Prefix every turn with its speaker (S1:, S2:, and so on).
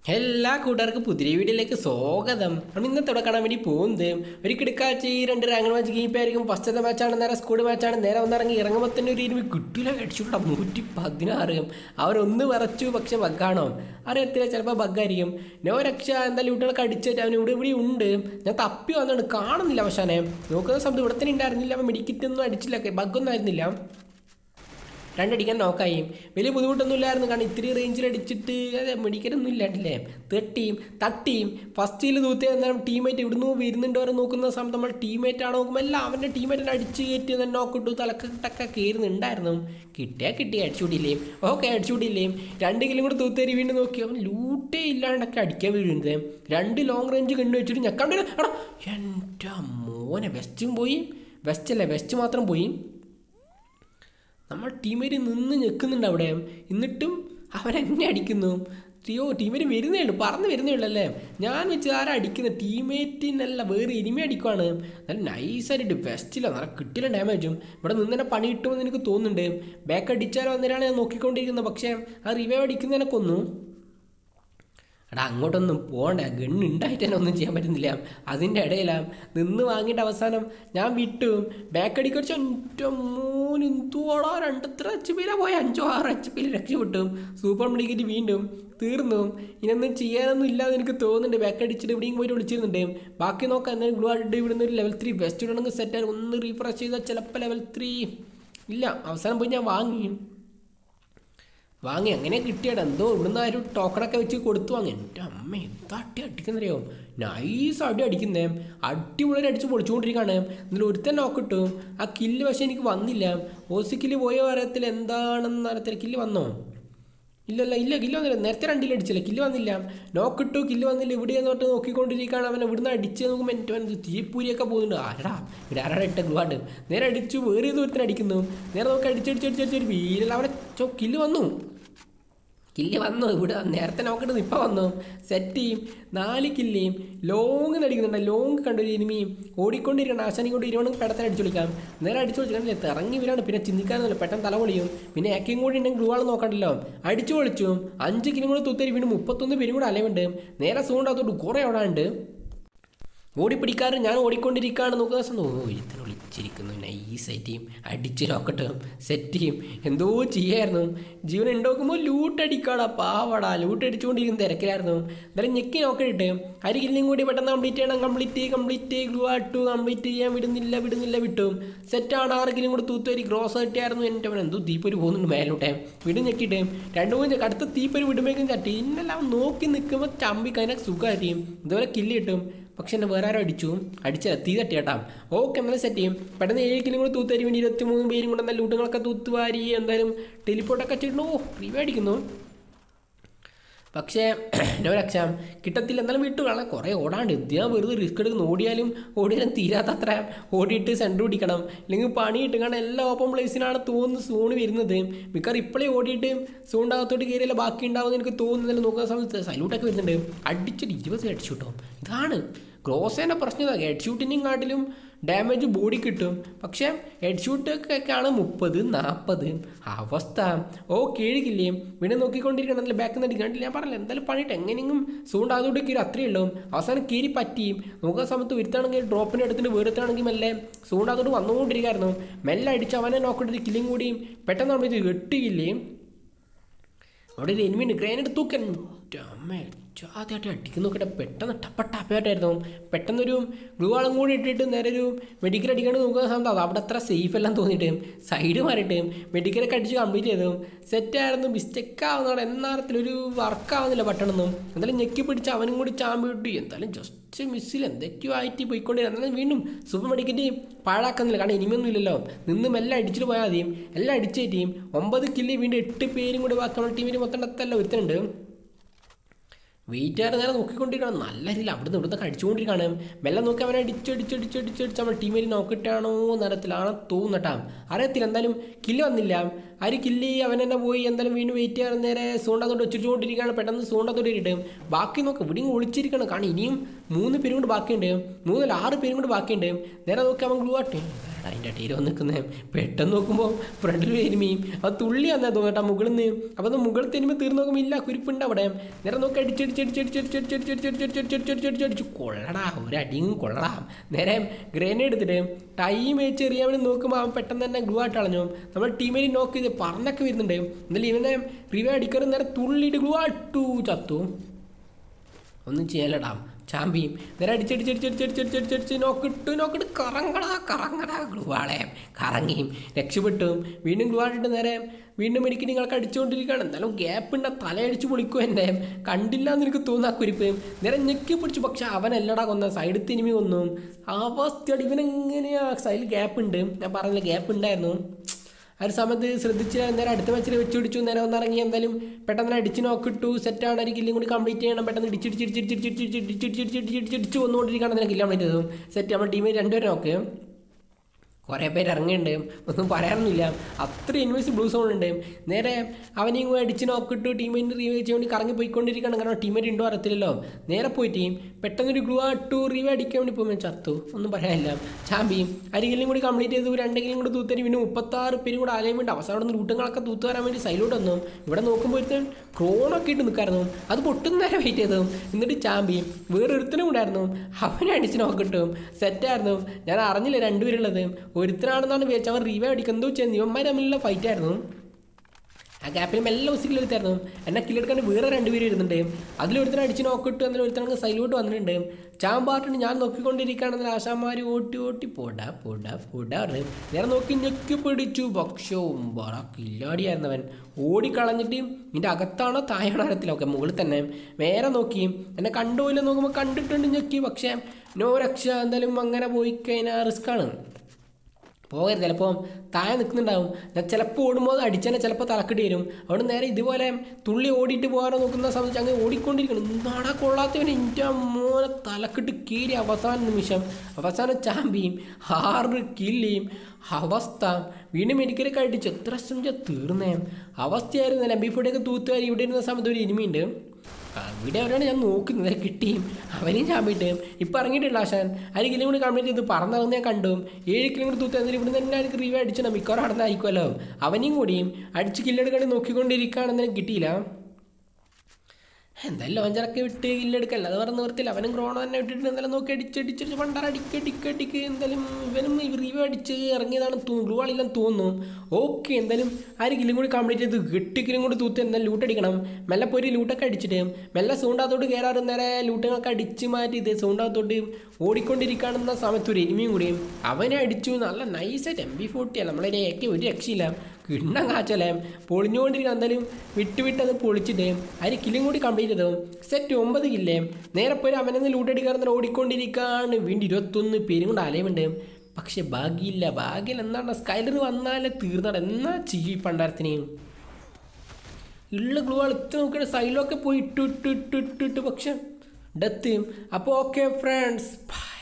S1: എല്ലാ കൂട്ടുകാർക്കും പുതിയ വീഡിയോയിലേക്ക് സ്വാഗതം നമ്മൾ ഇന്നത്തോടെ കാണാൻ വേണ്ടി പോകുന്നത് ഒരു കിടക്കാച്ചി രണ്ട് റാങ്ക് മാച്ച് ഗെയിമായിരിക്കും ഫസ്റ്റത്തെ മാച്ചാണ് നേരെ സ്കൂൾ മാച്ചാണ് നേരെ വന്നിറങ്ങി ഇറങ്ങുമ്പോൾ തന്നെ ഒരു ഇരുമി കിട്ടില്ല അടിച്ചുകൂടാ നൂറ്റി പതിനാറ് അവരൊന്ന് വിറച്ചു പക്ഷെ ബഗ്ഗാണോ അറിയത്തില്ല ചിലപ്പോൾ ബഗ്ഗായിരിക്കും നോ രക്ഷ എന്തായാലും കുട്ടികൾക്ക് അടിച്ചിട്ട് അവൻ ഇവിടെ ഇവിടെ ഉണ്ട് ഞാൻ തപ്പി വന്നാണ് കാണുന്നില്ല പക്ഷേ നോക്കുന്ന സമയത്ത് ഇവിടെ തന്നെ ഉണ്ടായിരുന്നില്ല അവൻ മെഡിക്കറ്റൊന്നും അടിച്ചില്ല ബഗ്ഗൊന്നും ആയിരുന്നില്ല രണ്ടടിക്കാൻ നോക്കായി വലിയ ബുദ്ധിമുട്ടൊന്നും ഇല്ലായിരുന്നു കാരണം ഇത്തിരി റേഞ്ചിൽ അടിച്ചിട്ട് അതെ മെഡിക്കലൊന്നും ഇല്ലാട്ടില്ലേ തട്ടിയും തട്ടിയും ഫസ്റ്റിൽ തൂത്തി അന്നേരം ടീമേറ്റ് ഇവിടുന്ന് വരുന്നുണ്ടോ എന്ന് നോക്കുന്ന സമയത്ത് നമ്മൾ ടീമേറ്റ് ആണോ നോക്കുമ്പോൾ എല്ലാം അവൻ്റെ ടീമേറ്റിനെ അടിച്ച് കയറ്റി തന്നെ നോക്കിട്ടു തലക്കെട്ടൊക്കെ കയറുന്നുണ്ടായിരുന്നു കിട്ടിയാൽ കിട്ടി അടിച്ചുകൂടിയില്ലേ ഓക്കെ അടിച്ചുകൂടിയില്ലേ രണ്ട് കിലും കൂടെ തൂത്തേരി വീണ്ടും നോക്കി അവൻ ലൂട്ടേ ഇല്ലാണ്ടൊക്കെ അടിക്കാൻ വീഴുന്നത് രണ്ട് ലോങ് റേഞ്ച് കണ്ടു വെച്ചിട്ട് ഞെക്കാണ്ട് എടാ എൻ്റെ മോനെ വെസ്റ്റും പോയി വെസ്റ്റ് അല്ലേ വെസ്റ്റ് മാത്രം പോയി നമ്മൾ ടീമേറ്റ് നിന്ന് ഞെക്കുന്നുണ്ട് അവിടെ എന്നിട്ടും അവരെന്നെ അടിക്കുന്നു അയ്യോ ടീമേറ്റ് വരുന്നേ ഉള്ളൂ പറന്ന് വരുന്നേ ഉള്ളൂ അല്ലേ ഞാൻ വെച്ച് ആരാ അടിക്കുന്നത് ടീമേറ്റിനല്ല വേറെ ഇനിമേ അടിക്കുവാണ് നല്ല നൈസായിട്ട് ബെസ്റ്റില്ല നല്ല കിട്ടില്ല ഡാമേജും ഇവിടെ നിന്ന് തന്നെ പണി കിട്ടുമെന്ന് എനിക്ക് തോന്നുന്നുണ്ട് ബാക്ക് അടിച്ചാലോ അന്നേരമാണ് ഞാൻ നോക്കിക്കൊണ്ടിരിക്കുന്നത് പക്ഷേ ആ റിവൈവ് അടിക്കുന്നതിനെ കൊന്നു എടാ അങ്ങോട്ടൊന്നും പോകണ്ട ഗണ്ണ് ഉണ്ടായിട്ട് തന്നെ ഒന്നും ചെയ്യാൻ പറ്റുന്നില്ല അതിൻ്റെ ഇടയിലാണ് നിന്ന് വാങ്ങിയിട്ട് അവസാനം ഞാൻ വിട്ടു ബാക്ക് അടിക്കടിച്ച് എൻ്റെ മൂന്ന് എന്തോടാ രണ്ടത്ര എച്ച് പിയിലാണ് പോയ അഞ്ചോ ആറോ എച്ച് പിയിൽ രക്ഷപ്പെട്ടു സൂപ്പർ മെഡിക്കറ്റ് വീണ്ടും തീർന്നു ഇനൊന്നും ചെയ്യാനൊന്നും ഇല്ലാതെ എനിക്ക് തോന്നുന്നുണ്ട് ബാക്ക് അടിച്ചിട്ട് ഇവിടെയും പോയിട്ട് വിളിച്ചിരുന്നുണ്ട് ബാക്കി നോക്കാം എന്നാൽ ഗ്ലൂ ആയിട്ട് ഇവിടുന്ന് ഒരു ലെവൽ ത്രീ ബെസ്റ്റ് ഇടണമെങ്കിൽ സെറ്റ് ഒന്ന് റീഫ്രഷ് ചെയ്താൽ ചിലപ്പോൾ ലെവൽ ത്രീ ഇല്ല അവസാനം പോയി ഞാൻ വാങ്ങി വാങ്ങി അങ്ങനെ കിട്ടിയാടാ എന്തോ ഇവിടുന്ന് ആ ഒരു ടോക്കണൊക്കെ വെച്ച് കൊടുത്തു വാങ്ങി എൻ്റെ അമ്മ എന്താ അടി അടിക്കുന്നറിയോ നൈസ് അടി അടിക്കുന്നേ അടിപൊളി അടിച്ച് പൊളിച്ചുകൊണ്ടിരിക്കുകയാണ് എന്നിട്ട് ഒരുത്തൻ നോക്കിട്ടു ആ കില്ല് പക്ഷേ എനിക്ക് വന്നില്ല ഓസി കില്ല് പോയ അറിയത്തില്ല എന്താണെന്ന് അറിയത്തില്ല കില്ല് വന്നോ ഇല്ലല്ല ഇല്ല കില്ല് വന്നില്ല നേരത്തെ രണ്ടിൽ അടിച്ചില്ല കില്ല് വന്നില്ല നോക്കിട്ടു കില്ല് വന്നില്ല ഇവിടെയെന്ന് പറഞ്ഞിട്ട് നോക്കിക്കൊണ്ടിരിക്കുകയാണ് അവൻ ഇവിടുന്ന് അടിച്ച് നോക്കുമ്പോൾ എൻ്റെ അവൻ തീപ്പൂരിയൊക്കെ പോകുന്നുണ്ട് ആരടാ ഇവിടെ ആരാടാ ഇട്ട ഗ്ലുവാണ്ട് നേരെ അടിച്ചു വേറെ ഏതോ ഒരുത്തൻ അടിക്കുന്നു നേരെ നോക്കി അടിച്ചടിച്ച് അടിച്ചടിച്ച് ഒരു വീരല്ല അവനെ ചോ കില്ല് വന്നു കില്ല് വന്നു ഇവിടെ നേരത്തെ നോക്കേണ്ടത് ഇപ്പം വന്നു സെറ്റ് ചെയ്യും നാല് കില്ലേയും ലോങ് അടിക്കുന്നുണ്ട് ലോങ് കണ്ടൊരു ഇനിമിയും ഓടിക്കൊണ്ടിരിക്കണം ആശാനി കൊണ്ട് ഇരുവണ്ണം പെടത്തിന് അടിച്ചു വിളിക്കാം നേരെ അടിച്ചു വിളിച്ചിട്ട് ഇറങ്ങി വരാണ് പിന്നെ ചിന്തിക്കാനൊന്നുമില്ല പെട്ടെന്ന് തല പൊളിയും പിന്നെ ഏക്കയും കൂടി ഉണ്ടെങ്കിൽ ഗ്ലൂ ആൾ നോക്കണ്ടല്ലോ അടിച്ചു പൊളിച്ചു അഞ്ച് കിലും കൂടെ തുത്തരി വീണ്ടും മുപ്പത്തൊന്ന് പേരും കൂടെ അലവുണ്ട് നേരെ സൂണ്ട് അതോട്ട് കുറേ അവിടെ ഉണ്ട് ഓടിപ്പിടിക്കാറ് ഞാൻ ഓടിക്കൊണ്ടിരിക്കുകയാണ് നോക്കുന്ന ദിവസം ഓ ഒരുത്തൻ ഒളിച്ചിരിക്കുന്നു നൈസായിട്ട് അടിച്ച് നോക്കട്ടെ സെറ്റ് ചെയ്യും എന്തോ ചെയ്യായിരുന്നു ജീവൻ ഉണ്ടാക്കുമ്പോൾ ലൂട്ട് അടിക്കാടാ പാവടാ ലൂട്ട് അടിച്ചുകൊണ്ടിരിക്കുന്ന തിരക്കിലായിരുന്നു എന്തായാലും ഞെക്കി നോക്കിയിട്ട് അരി കില്ലും കൂടി പെട്ടെന്ന് കംപ്ലീറ്റ് ചെയ്യണം കംപ്ലീറ്റ് കംപ്ലീറ്റ് ഗ്ലൂ ആട്ടു കംപ്ലീറ്റ് ചെയ്യാൻ വിടുന്നില്ല വിടുന്നില്ല വിട്ടു സെറ്റാണ് ആറ് കിലും കൂടി തൂത്തൊരു ഗ്രോസ് കിട്ടിയായിരുന്നു എൻ്റെ അവൻ എന്തോ തീപ്പൊരി പോകുന്നുണ്ട് മേലോട്ടെ വിടും ഞെക്കിയിട്ട് രണ്ട് മൂന്ന് അടുത്ത തീപ്പൊരി വിടുമ്പോഴേക്കും ചട്ടി ഇന്നെല്ലാം നോക്കി നിൽക്കുമ്പോൾ ചമ്പിക്ക് അതിനെ സുഖമായിരിക്കും ഇതുപോലെ കില്ല് കിട്ടും പക്ഷെ എന്നെ വേറെ ആരും അടിച്ചു അടിച്ചില്ല തീ തട്ടി കേട്ടാ ഓക്കെ എന്നാലും സെറ്റ് ചെയ്യും പെട്ടെന്ന് ഏഴ് കിലും കൂടെ തൂത്തരി വേണ്ടി ഇരുപത്തി മൂന്ന് പേരും കൂടെ നല്ല ലൂട്ടുകളൊക്കെ തൂത്തുവാരി എന്തായാലും ടെലിപ്പോർട്ടൊക്കെ ചെയ്തിട്ട് ഓ റിവ്യൂ അടിക്കുന്നു പക്ഷേ നോ രക്ഷാം കിട്ടത്തില്ല എന്നാലും വിട്ടു കാണാം കുറേ ഓടാണ്ട് എന്തിനാ വെറുതെ റിസ്ക് എടുക്കുന്നു ഓടിയാലും ഓടിയാലും തീരാത്ത അത്ര ഓടിയിട്ട് സെൻറ്റർ പിടിക്കണം അല്ലെങ്കിൽ പണി കിട്ടും കാരണം എല്ലാ ഓപ്പൺ പ്ലേസിനാണ് തോന്നുന്നു സോണ് വരുന്നത് മിക്കവാറും ഇപ്പോഴേ ഓടിയിട്ട് സോണിൻ്റെ അകത്തോട്ട് കയറിയല്ല ബാക്കി ഉണ്ടാവുമെന്ന് എനിക്ക് തോന്നുന്നില്ല നോക്കുന്ന സമയത്ത് സല്യൂട്ടൊക്കെ വരുന്നുണ്ട് അടിച്ചിട്ട് ഇരുപത് ഹെഡ് ഷൂട്ടോ ഇതാണ് ഗ്രോസേൻ്റെ പ്രശ്നം ഇതാ ഹെഡ് ഷൂട്ടിനെയും കാട്ടിലും ഡാമേജ് ബോഡി കിട്ടും പക്ഷേ ഹെഡ് ഷൂട്ടൊക്കെയാണ് മുപ്പത് നാൽപ്പത് അവസ്ഥ ഓ കീഴിക്കില്ലേ വീണ്ടും നോക്കിക്കൊണ്ടിരിക്കണം നല്ല ബാക്കിൽ നിന്ന് അടിക്കാണ്ടില്ല ഞാൻ പറഞ്ഞില്ല എന്തായാലും പണിയിട്ട് എങ്ങനെയെങ്കിലും സൂണ്ട് അതോട്ട് കീറി അത്രയേ ഉള്ളൂ അവസാനം കീരി പറ്റിയും നോക്കുന്ന സമയത്ത് ഒരുത്താണെങ്കിൽ ഡ്രോപ്പിൻ്റെ അടുത്തിട്ട് വേറെത്താണെങ്കിൽ മെല്ലെ സൂണ്ട് അതോട്ട് വന്നുകൊണ്ടിരിക്കുകയായിരുന്നു മെല്ലെ അടിച്ച് അവനെ നോക്കിയിട്ട് കില്ലും കൂടിയും പെട്ടെന്ന് നമ്മൾ ഇത് എട്ടുകില്ലേ അവിടെ ഒരു എനിമിണ്ട് ഗ്രേനഡ് തൂക്കൻ അമ്മേ ആദ്യമായിട്ട് അടിക്കുന്ന നോക്കട്ടെ പെട്ടെന്ന് ടപ്പ ടപ്പയായിട്ടായിരുന്നു പെട്ടെന്നൊരു ഗ്ലൂ ആളും കൂടി ഇട്ടിട്ട് നേരെ ഒരു മെഡിക്കൽ അടിക്കാണ്ട് നോക്കുന്ന സമയത്ത് അത് അവിടെ അത്ര സേഫ് എല്ലാം തോന്നിയിട്ട് സൈഡ് മാറിയിട്ട് മെഡിക്കലൊക്കെ അടിച്ച് കംപ്ലീറ്റ് ചെയ്തു സെറ്റായിരുന്നു മിസ്റ്റേക്ക് ആവുന്നതാണ് എന്നാരത്തിലൊരു വർക്ക് ആവുന്നില്ല പട്ടണമെന്നും എന്തായാലും ഞെക്കി പിടിച്ച് അവനും കൂടി ചാമ്പി വിട്ടു എന്തായാലും ജസ്റ്റ് മിസ്സിൽ എന്തൊക്കെയോ ആയിട്ട് പോയിക്കൊണ്ടിരുന്നു എന്നാലും വീണ്ടും സൂപ്പർ മെഡിക്കറ്റ് പാഴാക്കുന്നില്ല കാരണം ഇനിമയൊന്നും ഇല്ലല്ലോ നിന്ന് മെല്ലെ അടിച്ചിട്ട് പോയാൽ മതിയും എല്ലാം അടിച്ചേ ടീം ഒമ്പത് കില്ല് വീണ്ടും എട്ട് പേരും കൂടി ബാക്കി നമ്മുടെ ടീമിന് മൊത്തം എത്തല്ല ഒരുത്തനുണ്ട് വെയിറ്റ് നേരെ നോക്കിക്കൊണ്ടിരിക്കണം നല്ല രീതിയിൽ അവിടുന്ന് ഇവിടുന്ന് അടിച്ചുകൊണ്ടിരിക്കുകയാണ് മെല്ലെ നോക്കി അവനെ അടിച്ചടിച്ചടിച്ചടിച്ചടിച്ച് നമ്മൾ ടീമിൽ നോക്കിയിട്ടാണോ നിരത്തിലാണ് തോന്നട്ടാ അറിയത്തില്ല എന്തായാലും കില്ല് വന്നില്ല ആര് കില്ല് അവൻ തന്നെ പോയി എന്തായാലും വീണ്ടും വെയിറ്റ് ചെയ്യാൻ നേരെ സൂണ്ടത്തോട്ട് വെച്ചിട്ടുകൊണ്ടിരിക്കുകയാണ് പെട്ടെന്ന് സൂണ്ടത്തോട്ട് ഇട്ട് ബാക്കി നോക്ക് ഇവിടെയും ഒളിച്ചിരിക്കണം കാരണം ഇനിയും മൂന്ന് പേരും കൂടി ബാക്കിയുണ്ട് മൂന്നല്ല ആറ് പേരും കൂടി ബാക്കിയുണ്ട് നേരെ നോക്കി അവൻ ഗ്ലൂ ആട്ടെ എടാ അതിൻ്റെ അടിയിൽ വന്ന് നിൽക്കുന്നേ പെട്ടെന്ന് നോക്കുമ്പോൾ ഫ്രണ്ടിൽ എരുമിയും അത് തുള്ളി വന്നാൽ തോന്നട്ടാ മുകളിൽ നിന്ന് അപ്പോൾ അത് മുകളിൽ തെരുമ്പോൾ തീർന്ന് നോക്കുമ്പോൾ ഇല്ല കുരിപ്പുണ്ട് അവിടെ നേരെ നോക്കി അടിച്ചടിച്ചടിച്ചടിച്ചടിച്ചടിച്ചടിച്ചടിച്ചടിച്ചടിച്ചടിച്ചടിച്ചടിച്ചടിച്ചടിച്ചടിച്ചു കൊള്ളടാ ഒരു അടിയും കൊള്ളടാ നേരെ ഗ്രനേഡ് എടുത്തിട്ട് ടൈം വെച്ച് എറിയാൻ വേണ്ടി നോക്കുമ്പോൾ അവൻ പെട്ടെന്ന് തന്നെ ഗ്ലൂ ആയിട്ട് കളഞ്ഞു നമ്മൾ ടീമിൽ നോക്ക് ചെയ്ത് പറഞ്ഞൊക്കെ വരുന്നുണ്ട് എന്നാലും ഇവനെ റിവ അടിക്കാറ് നേരെ തുള്ളിയിട്ട് ഗ്ലൂ ആട്ടു ചത്തു ഒന്നും ചെയ്യലടാ ചാമ്പിയും നേരെ അടിച്ചടിച്ചടിച്ചടിച്ചടിച്ചടിച്ചടിച്ചടിച്ച് നോക്കിട്ട് നോക്കിട്ട് കറങ്ങടാ കറങ്ങടാ ഗ്ലുവാളെ കറങ്ങിയും രക്ഷപ്പെട്ടും വീണ്ടും ഗ്ലുവാട്ടിട്ട് നേരെ വീണ്ടും എനിക്ക് നിങ്ങൾക്ക് അടിച്ചുകൊണ്ടിരിക്കുകയാണ് എന്തായാലും ഗ്യാപ്പ് ഉണ്ട് തലയടിച്ച് പൊളിക്കും എന്നെ കണ്ടില്ല എന്ന് എനിക്ക് തോന്നാ കുരിപ്പ് നേരെ ഞെക്കി പിടിച്ചു പക്ഷെ അവനല്ലടാ കൊന്ന സൈഡിൽ തിരുമി കൊന്നു അവസ്ഥ ഇവനെങ്ങനെയാ സൈഡിൽ ഗ്യാപ്പ് ഉണ്ട് ഞാൻ പറഞ്ഞില്ല ഗ്യാപ്പ് ഉണ്ടായിരുന്നു ആ ഒരു സമയത്ത് ശ്രദ്ധിച്ച് നേരെ അടുത്ത മാച്ചിൽ വെച്ച് പിടിച്ചു നേരെ ഒന്നിറങ്ങി എന്തായാലും പെട്ടെന്ന് അടിച്ച് നോക്കിട്ടു സെറ്റാണ് ഒരു കില്ലും കൂടി കംപ്ലീറ്റ് ചെയ്യണം പെട്ടെന്ന് ഇടിച്ചിടിച്ചിടിച്ചിടിച്ചിടിച്ചിടിച്ചിടിച്ചിടിച്ചിടിച്ചിടിച്ച് വന്നുകൊണ്ടിരിക്കുകയാണ് നിനക്ക് കില്ല കംപ്ലീറ്റ് ചെയ്തതും സെറ്റ് നമ്മുടെ ടീമിൽ രണ്ടുപേരും നോക്ക് കുറേ പേര് ഇറങ്ങിയിട്ടുണ്ട് ഒന്നും പറയാനൊന്നുമില്ല അത്ര ഇൻവേഴ്സ് ബ്ലൂ സോൺ ഉണ്ട് നേരെ അവനെയും കൂടെ അടിച്ച് നോക്കിട്ട് ടീമിൻ്റെ റീവേ ചെയ്യാൻ വേണ്ടി കറങ്ങി പോയിക്കൊണ്ടിരിക്കുകയാണ് കാരണം ടീമേറ്റ് ഉണ്ടോ അറിയത്തില്ലല്ലോ നേരെ പോയിട്ട് പെട്ടെന്നൊരു ഗ്ലൂ ആട്ടു റീവേ അടിക്കാൻ വേണ്ടി പോകുമ്പോൾ ചത്തു ഒന്നും പറയാനില്ല ചാമ്പിയും അരികിലും കൂടി കംപ്ലീറ്റ് ചെയ്തു രണ്ടെങ്കിലും കൂടി തൂത്തരി പിന്നെ മുപ്പത്താറ് പേരും കൂടെ ആലയം വേണ്ടി അവസാനം റൂട്ടുകളൊക്കെ തൂത്ത് വരാൻ വേണ്ടി സൈലോട്ട് വന്നു ഇവിടെ നോക്കുമ്പോഴത്തേക്കും ക്രോണൊക്കെ ഇട്ട് നിൽക്കായിരുന്നു അത് പൊട്ടുന്ന നേരം വെയിറ്റ് ചെയ്തു എന്നിട്ട് ചാമ്പിയും വേറൊരുത്തനും ഉണ്ടായിരുന്നു അവനെ അടിച്ച് നോക്കിട്ടും സെറ്റായിരുന്നു ഞാൻ അറിഞ്ഞില്ല രണ്ടുപേരുള്ളത് ഒരുത്തനാണെന്നാണ് വിചാരിച്ചത് അവൻ റീവേ അടിക്കുന്നത് വെച്ചാൽ ഇവന്മാർ തമ്മിലുള്ള ഫൈറ്റ് ആയിരുന്നു ആ ഗ്യാപ്പിൽ മെല്ലെ ഉസിക്കിൽ എടുത്തായിരുന്നു എന്നെ കില്ലെടുക്കാൻ വേറെ രണ്ടുപേരും ഇരുന്നുണ്ട് അതിലൊരുത്തനെ അടിച്ച് നോക്കിട്ട് എന്നിട്ട് ഒരുത്തനങ്ങ് സൈലോട്ട് വന്നിട്ടുണ്ട് ചാമ്പാട്ടിട്ട് ഞാൻ നോക്കിക്കൊണ്ടിരിക്കുകയാണെന്ന് ആശാമാർ ഓട്ടി ഓട്ടി പോടാ പോടാ പോടാ പറഞ്ഞു നേരെ നോക്കി ഞെക്കി പിടിച്ചു ഭക്ഷവും ബറ കില്ലാടിയായിരുന്നവൻ ഓടിക്കളഞ്ഞിട്ട് ഇതിൻ്റെ അകത്താണോ താഴാണോ അറിയത്തില്ല ഓക്കെ മുകളിൽ തന്നെ നേരെ നോക്കി എന്നെ കണ്ടുപോയില്ല നോക്കുമ്പോൾ കണ്ടിട്ടുണ്ട് ഞെക്കി പക്ഷേ നോ രക്ഷ എന്തായാലും അങ്ങനെ പോയി കഴിഞ്ഞാൽ റിസ്ക്കാണ് പോകരുത് ചിലപ്പോൾ താഴെ നിൽക്കുന്നുണ്ടാവും ഞാൻ ചിലപ്പോൾ ഓടുമ്പോൾ അടിച്ചെന്നെ ചിലപ്പോൾ തലക്കിട്ട് വരും അവിടെ നേരെ ഇതുപോലെ തുള്ളി ഓടിയിട്ട് പോകാനോ നോക്കുന്ന സമയത്ത് അങ്ങ് ഓടിക്കൊണ്ടിരിക്കണം എന്താടാ കൊള്ളാത്തവൻ എൻ്റെ മോനെ തലക്കിട്ട് കീറി അവസാന നിമിഷം അവസാന ചാമ്പിയും ആറ് കില്ലിയും അവസ്ഥ വീണ്ടും എനിക്കൊക്കെ അടിച്ച് എത്ര ശ്രമിച്ചാൽ തീർന്നേ അവസ്ഥയായിരുന്നു എം ബി ഫോർട്ടിയൊക്കെ തൂത്തുകാരി ഇവിടെ ഇരുന്ന സമയത്ത് ഒരു ഇനിമയുണ്ട് അവിടെ അവരാണ് ഞാൻ നോക്കുന്നത് കിട്ടിയും അവനെയും ചാമ്പിട്ട് ഇപ്പം ഇറങ്ങിയിട്ടില്ല ആശാൻ അര കിലോ കൂടി കംപ്ലീറ്റ് ചെയ്ത് പറന്നിറങ്ങി ഞാൻ കണ്ടു ഏഴ് കിലോ കൂടി തൂത്ത് എന്നിട്ട് ഇവിടെ തന്നെ എനിക്ക് റിവ്യൂ അടിച്ചാൽ മിക്കവാറും നടന്നായിരിക്കുമല്ലോ അവനെയും കൂടിയും അടിച്ച് കില്ലെടുക്കാണ്ട് നോക്കിക്കൊണ്ടിരിക്കുകയാണെന്ന് കിട്ടിയില്ല എന്തായാലും ലോഞ്ചറൊക്കെ വിട്ട് കില്ലെടുക്കല്ല അത് പറഞ്ഞ് നിർത്തില്ല അവനും ക്രോണോ തന്നെ വിട്ടിട്ട് എന്തായാലും നോക്കി അടിച്ചടിച്ചടിച്ച് പണ്ടാറ അടിക്ക് അടിക്ക് അടിക്ക് എന്തായാലും ഇവനും റിവ്യൂ അടിച്ച് ഇറങ്ങിയതാണ് ഗ്ലൂ ആളില്ലെന്ന് തോന്നുന്നു ഓക്കെ എന്തായാലും ആ ഒരു കില്ലും കൂടി കംപ്ലീറ്റ് ചെയ്ത് എട്ട് കിലും കൂടി തൂത്ത് എന്തായാലും ലൂട്ട് അടിക്കണം മെല്ലെ പോയി ലൂട്ടൊക്കെ അടിച്ചിട്ട് മെല്ലെ സൗണ്ടാത്തോട്ട് കയറാറ് നേരെ ലൂട്ടുകളൊക്കെ അടിച്ച് മാറ്റി ഇത് സൗണ്ടാത്തോട്ട് ഓടിക്കൊണ്ടിരിക്കുകയാണെന്ന സമയത്ത് ഒരു എനിമിയും കൂടിയും അവനെ അടിച്ചു നല്ല നൈസായിട്ട് എം ബി ഫോർട്ടി അല്ല നമ്മളെ ഏക്കെ ഒരു രക്ഷയില്ല കിണ്ണം കാച്ചല്ലേ പൊളിഞ്ഞുകൊണ്ടിരിക്കുക എന്തായാലും വിട്ട് വിട്ട് അത് പൊളിച്ചിട്ട് അതിന് കില്ലും കൂടി കംപ്ലീറ്റ് ചെയ്തു സെറ്റ് ഒമ്പത് കില്ലേ നേരെ പോയി അവനെന്ന് ലൂട്ടടിക്കാറ് ഓടിക്കൊണ്ടിരിക്കുകയാണ് വീണ്ടും ഇരുപത്തൊന്ന് പേരും കൊണ്ട് അലയുണ്ട് പക്ഷെ ഭാഗ്യമില്ല ഭാഗ്യം എന്താണ് സ്കൈലർ വന്നാലേ തീർന്നാണ് എന്നാ ചെയ്യും പണ്ടാരത്തിനെയും ഉള്ള ഗ്ലൂ ഇത്ര നോക്കിയിട്ട് സൈലൊക്കെ പോയി ഇട്ടു ഇട്ടു ഇട്ടു ഇട്ടു ഇട്ടു പക്ഷെ ഡെത്ത് അപ്പോൾ ഓക്കെ ഫ്രണ്ട്സ് ബൈ